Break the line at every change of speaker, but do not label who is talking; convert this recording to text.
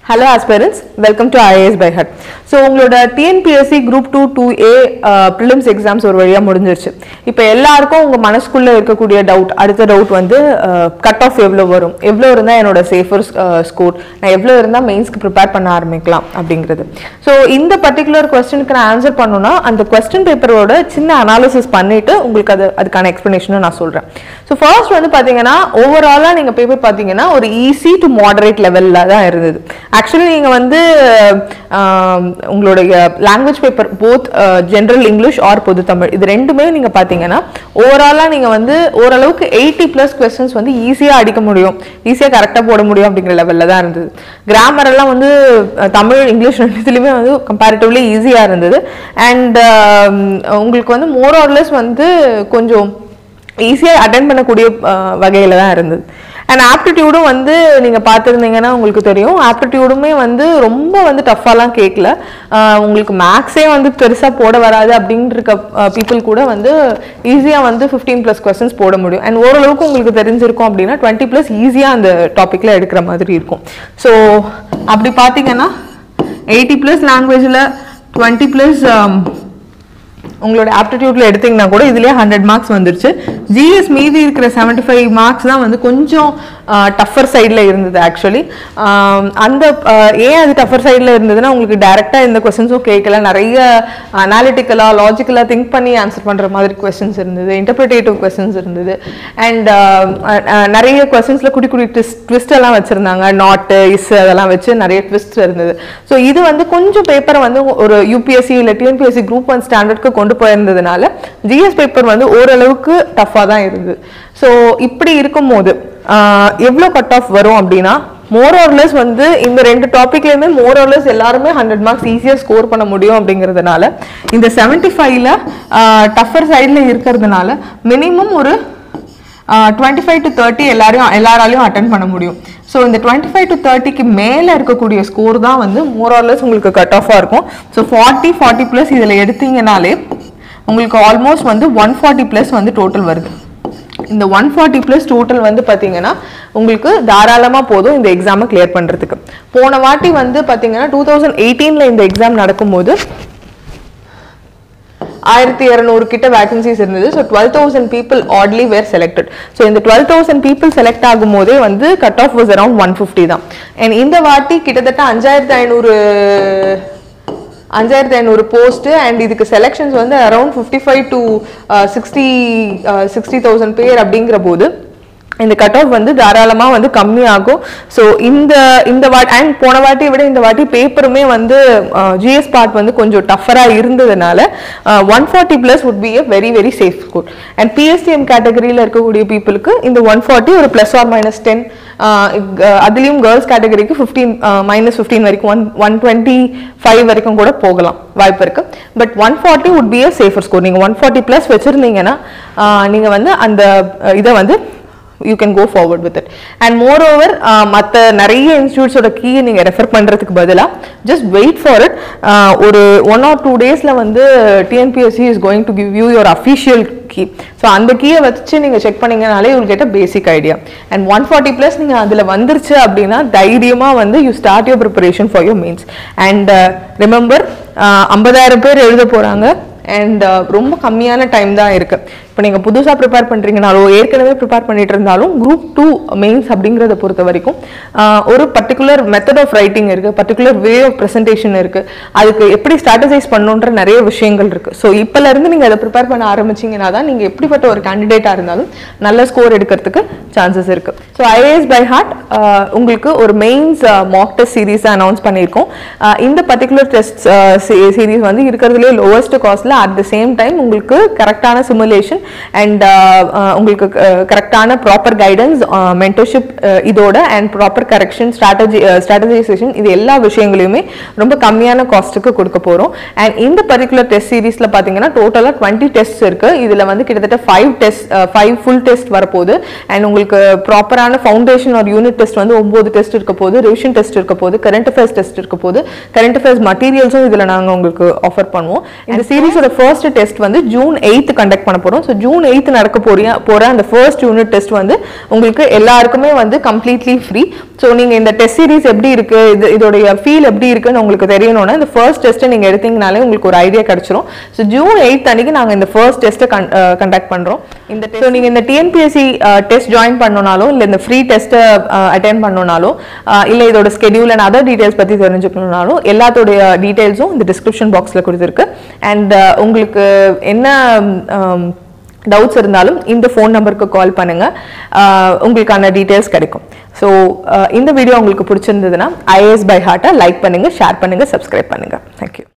hello aspirants welcome to IAS by hut so உங்களோட TNPSC group two two A prelims exams ஒரு வழியாக முடிஞ்சிருச்சு இப்போ எல்லாருக்கும் உங்கள் மனசுக்குள்ளே இருக்கக்கூடிய டவுட் அடுத்த டவுட் வந்து கட் ஆஃப் எவ்வளோ வரும் எவ்வளோ இருந்தால் என்னோட சேஃபர் ஸ்கோர் நான் எவ்வளோ இருந்தால் மெயின்ஸ்க்கு ப்ரிப்பேர் பண்ண ஆரம்பிக்கலாம் அப்படிங்கிறது ஸோ இந்த பர்டிகுலர் கொஸ்டினுக்கு நான் ஆன்சர் பண்ணணும்னா அந்த கொஸ்டின் பேப்பரோட சின்ன அனாலிசிஸ் பண்ணிட்டு உங்களுக்கு அது அதுக்கான எக்ஸ்ப்ளனேஷனை நான் சொல்கிறேன் ஸோ ஃபர்ஸ்ட் வந்து பார்த்தீங்கன்னா ஓவராலாக நீங்கள் பேப்பர் பார்த்தீங்கன்னா ஒரு ஈஸி டு மாடரேட் லெவலில் தான் இருந்தது ஆக்சுவலி நீங்கள் வந்து ஆம், உங்களுடைய language paper both general English or பொது தமிழ் இது ரெண்டுமே நீங்கள் பார்த்தீங்கன்னா ஓவராலாக நீங்கள் வந்து ஓரளவுக்கு எயிட்டி ப்ளஸ் கொஸ்டின்ஸ் வந்து ஈஸியாக அடிக்க முடியும் ஈஸியாக கரெக்டாக போட முடியும் அப்படிங்கிற லெவலில் தான் இருந்தது கிராமர் எல்லாம் வந்து அஹ், தமிழ் இங்கிலீஷ் ரெண்டுத்துலையுமே வந்து கம்பேரிட்டிவ்லி ஈஸியாக இருந்தது அண்ட் உங்களுக்கு வந்து மோர் ஆர்லெஸ் வந்து கொஞ்சம் ஈஸியாக அட்டன் பண்ணக்கூடிய வகையில் தான் இருந்தது அண்ட் ஆப்டிடியூடும் வந்து நீங்கள் பார்த்துருந்தீங்கன்னா உங்களுக்கு தெரியும் ஆப்டிடியூடுமே வந்து ரொம்ப வந்து டஃப்பாலாம் கேட்கல ஆஹ் உங்களுக்கு மேக்ஸே வந்து பெருசாக போட வராது அப்படின்னு இருக்க பீப்புள் கூட வந்து ஈஸியாக வந்து ஃபிஃப்டீன் ப்ளஸ் கொஸ்டின்ஸ் போட முடியும் அண்ட் ஓரளவுக்கு உங்களுக்கு தெரிஞ்சிருக்கும் அப்படின்னா டுவெண்ட்டி ப்ளஸ் ஈஸியாக அந்த டாப்பிக்கில் எடுக்கிற மாதிரி இருக்கும் ஸோ அப்படி பார்த்தீங்கன்னா எயிட்டி ப்ளஸ் லாங்குவேஜில் டுவெண்ட்டி ப்ளஸ் உங்களோட ஆப்டிடியூட்ல எடுத்தீங்கன்னா கூட இதுலயே ஹண்ட்ரட் மார்க்ஸ் வந்துருச்சு ஜிஎஸ் மீதி இருக்கிற செவன்டி ஃபைவ் மார்க்ஸ் தான் வந்து கொஞ்சம் டஃபர் சைடில் இருந்தது ஆக்சுவலி அந்த ஆஹ், ஏன் அது டஃபர் சைடில் இருந்ததுன்னா உங்களுக்கு டைரெக்டாக இந்த கொஸ்டின்ஸும் கேட்கல நிறைய அனாலிட்டிக்கலாக லாஜிக்கலாக திங்க் பண்ணி ஆன்சர் பண்ணுற மாதிரி கொஸ்டின்ஸ் இருந்தது இன்டர்பிரிட்டேட்டிவ் கொஸ்டின்ஸ் இருந்தது அண்ட் நிறைய கொஸ்டின்ஸில் குட்டி குட்டி ட்விஸ்ட் ட்விஸ்ட் எல்லாம் வச்சுருந்தாங்க நாட்டு இஸ் அதெல்லாம் வச்சு நிறைய ட்விஸ்ட் இருந்தது ஸோ இது வந்து கொஞ்சம் பேப்பரை வந்து ஒரு யூபிஎஸ்சி இல்லை டிஎன்பிஎஸ்சி குரூப் ஒன் ஸ்டாண்டர்ட்க்கு கொண்டு போயிருந்ததுனால ஜிஎஸ் பேப்பர் வந்து ஓரளவுக்கு டஃப்பாக தான் இருந்தது ஸோ இப்படி இருக்கும்போது ஆஹ், எவ்வளோ கட் ஆஃப் வரும் அப்படின்னா மோர் ஆர்லெஸ் வந்து இந்த ரெண்டு டாப்பிக்லேயுமே மோர் ஆர்லெஸ் எல்லாருமே ஹண்ட்ரட் மார்க்ஸ் ஈஸியாக ஸ்கோர் பண்ண முடியும் அப்படிங்கிறதுனால இந்த செவன்ட்டி ஃபைவ்ல டஃபர் சைடில் இருக்கிறதுனால மினிமம் ஒரு டுவெண்ட்டி ஃபைவ் டு தேர்ட்டி எல்லாரையும் எல்லாராலையும் அட்டன் பண்ண முடியும் ஸோ இந்த டுவெண்ட்டி ஃபைவ் டு தேர்ட்டிக்கு மேலே இருக்கக்கூடிய ஸ்கோர் தான் வந்து மோர் ஆர்லெஸ் உங்களுக்கு கட் ஆஃபாக இருக்கும் ஸோ ஃபார்ட்டி ஃபார்ட்டி ப்ளஸ் இதில் எடுத்தீங்கனாலே உங்களுக்கு ஆல்மோஸ்ட் வந்து ஒன் ஃபார்ட்டி ப்ளஸ் வந்து டோட்டல் வருது இந்த ஒன் ஃபார்ட்டி ப்ளஸ் டோட்டல் வந்து பார்த்தீங்கன்னா உங்களுக்கு தாராளமாக போதும் இந்த எக்ஸாமை கிளியர் பண்ணுறதுக்கு போன வாட்டி வந்து பார்த்தீங்கன்னா டூ தௌசண்ட் எயிட்டீனில் இந்த எக்ஸாம் நடக்கும்போது ஆயிரத்தி இரநூறு கிட்ட வேகன்சிஸ் இருந்தது so twelve thousand people at least were selected so இந்த டுவெல் தௌசண்ட் பீப்புள் செலக்ட் ஆகும் போதே வந்து cut off was around one fifty தான் அண்ட் இந்த வாட்டி கிட்டத்தட்ட அஞ்சாயிரத்தி ஐநூறு அஞ்சாயிரத்தி ஐநூறு போஸ்ட் அண்ட் இதுக்கு செலெக்ஷன்ஸ் வந்து around fifty five to sixty sixty thousand பேர் அப்படிங்கிற போது இந்த கட் ஆஃப் வந்து தாராளமாக வந்து கம்மியாகும் ஸோ இந்த இந்த வாட்டி அண்ட் போன வாட்டியை விட இந்த வாட்டி பேப்பருமே வந்து ஜிஎஸ் பார்ட் வந்து கொஞ்சம் டஃபராக இருந்ததுனால one forty plus would be a very very safe score and PSTM கேட்டகரியில் இருக்கக்கூடிய பீப்புளுக்கு இந்த ஒன் ஃபார்ட்டி ஒரு ப்ளஸ் ஆர் மைனஸ் டென் அதுலேயும் கேர்ள்ஸ் கேட்டகரிக்கு ஃபிஃப்டீன் மைனஸ் ஃபிஃப்டீன் வரைக்கும் ஒன் ஒன் டுவெண்ட்டி ஃபைவ் வரைக்கும் கூட போகலாம் வாய்ப்பு இருக்கு but one forty would be a safer score நீங்கள் ஒன் ஃபார்ட்டி ப்ளஸ் வச்சுருந்தீங்கன்னா நீங்கள் வந்து அந்த அஹ், இதை வந்து you can go forward with it and more over மற்ற நிறைய இன்ஸ்டியூட்ஸோட கீயை நீங்கள் ரெஃபர் பண்ணுறதுக்கு பதிலாக ஜஸ்ட் வெயிட் ஃபார் இட் ஒரு ஒன் ஆர் டூ டேஸில் வந்து TNPSC is going to give you your official key so அந்த கீயை வச்சு நீங்கள் செக் பண்ணீங்கனாலே you'll get a basic idea and one forty plus நீங்கள் அதில் வந்துருச்சு அப்படின்னா தைரியமாக வந்து you start your preparation for your mains and remember ஐம்பதாயிரம் பேர் எழுத போகிறாங்க அண்ட் ரொம்ப கம்மியான டைம் தான் இருக்கு இப்போ நீங்கள் புதுசாக ப்ரிப்பேர் பண்ணுறீங்கனாலோ ஏற்கனவே ப்ரிப்பேர் பண்ணிட்டு இருந்தாலும் குரூப் டூ மெயின்ஸ் அப்படிங்கிறத பொறுத்த வரைக்கும் ஆஹ், ஒரு பர்டிகுலர் மெத்தட் ஆஃப் ரைட்டிங் இருக்குது பர்டிகுலர் வே ஆஃப் ப்ரெசன்டேஷன் இருக்குது அதுக்கு எப்படி ஸ்ட்ராட்டஜைஸ் பண்ணணுன்ற நிறைய விஷயங்கள் இருக்குது ஸோ இப்போலேருந்து நீங்கள் அதை ப்ரிப்பேர் பண்ண ஆரம்பிச்சீங்கன்னா தான் நீங்கள் எப்படிப்பட்ட ஒரு கேண்டிடேட்டாக இருந்தாலும் நல்ல ஸ்கோர் எடுக்கிறதுக்கு சான்சஸ் இருக்குது ஸோ ஐஏஎஸ் பை ஹார்ட் உங்களுக்கு ஒரு mains mock test series announce பண்ணியிருக்கோம் ஆஹ், இந்த பர்டிகுலர் டெஸ்ட் சீரீஸ் வந்து இருக்கிறதுலே லோவஸ்ட் காஸ்ட்ல அட் த சேம் டைம் உங்களுக்கு கரெக்டான சிமுலேஷன் அண்ட் உங்களுக்கு கரெக்டான ப்ராப்பர் கைடன்ஸ் மென்டர்ஷிப் இதோட and proper correction strategy strategisation இது எல்லா விஷயங்களையுமே ரொம்ப கம்மியான காஸ்ட்டுக்கு கொடுக்க போகிறோம் அண்ட் இந்த பர்டிகுலர் டெஸ்ட் சீரீஸில் பார்த்தீங்கன்னா டோட்டலாக டுவெண்ட்டி டெஸ்ட் இருக்கு இதில் வந்து கிட்டத்தட்ட five test five full test வரப்போகுது அண்ட் உங்களுக்கு ப்ராப்பரான ஃபவுண்டேஷன் ஒரு யூனிட் டெஸ்ட் வந்து ஒம்பது டெஸ்ட் இருக்க போகுது ரிவிஷன் டெஸ்ட் இருக்க போகுது கரண்ட் அஃபேர்ஸ் டெஸ்ட் இருக்க போகுது கரண்ட் அஃபேர்ஸ் மெட்டீரியல்ஸும் இதில் நாங்கள் உங்களுக்கு ஆஃபர் பண்ணுவோம் இந்த சீரீஸோட மெயின்ஸோட ஃபர்ஸ்ட் டெஸ்ட் வந்து ஜூன் எயித்து கண்டக்ட் பண்ண போகிறோம் ஸோ ஜூன் எயித்து நடக்க போறிய போகிற அந்த ஃபர்ஸ்ட் யூனிட் டெஸ்ட் வந்து உங்களுக்கு எல்லாருக்குமே வந்து கம்ப்ளீட்லி ஃப்ரீ ஸோ நீங்கள் இந்த டெஸ்ட் சீரிஸ் எப்படி இருக்கு இது இதோடைய ஃபீல் எப்படி இருக்குன்னு உங்களுக்கு தெரியணும்னா இந்த ஃபர்ஸ்ட் டெஸ்ட்டை நீங்கள் எடுத்தீங்கனாலே உங்களுக்கு ஒரு ஐடியா கிடைச்சிரும் ஸோ ஜூன் எயித் அன்னைக்கு நாங்கள் இந்த ஃபர்ஸ்ட் டெஸ்ட்டை கண்டக்ட் பண்ணுறோம் இந்த ஸோ நீங்கள் இந்த டிஎன்பிஎஸ்சி டெஸ்ட் ஜாயின் பண்ணணும்னாலும் இல்லை இந்த ஃப்ரீ டெஸ்ட்டை அட்டென்ட் பண்ணணும்னாலும் இல்லை இதோட ஸ்கெடியூல் அண்ட் அதர் டீடைல்ஸ் பற்றி தெரிஞ்சுக்கணும்னாலும் எல்லாத்தோடைய டீடைல்ஸும் இந்த டிஸ்கிரிப்ஷன் பாக்ஸில் கொடுத்துருக்கு அண்ட் உங்களுக்கு என்ன டவுட்ஸ் இருந்தாலும் இந்த ஃபோன் நம்பருக்கு கால் பண்ணுங்க அஹ், உங்களுக்கான டீடைல்ஸ் கிடைக்கும் ஸோ இந்த வீடியோ உங்களுக்கு பிடிச்சிருந்ததுன்னா ஐஏஎஸ் பை ஹார்ட்டை லைக் பண்ணுங்க ஷேர் பண்ணுங்க சப்ஸ்கிரைப் பண்ணுங்க தேங்க்யூ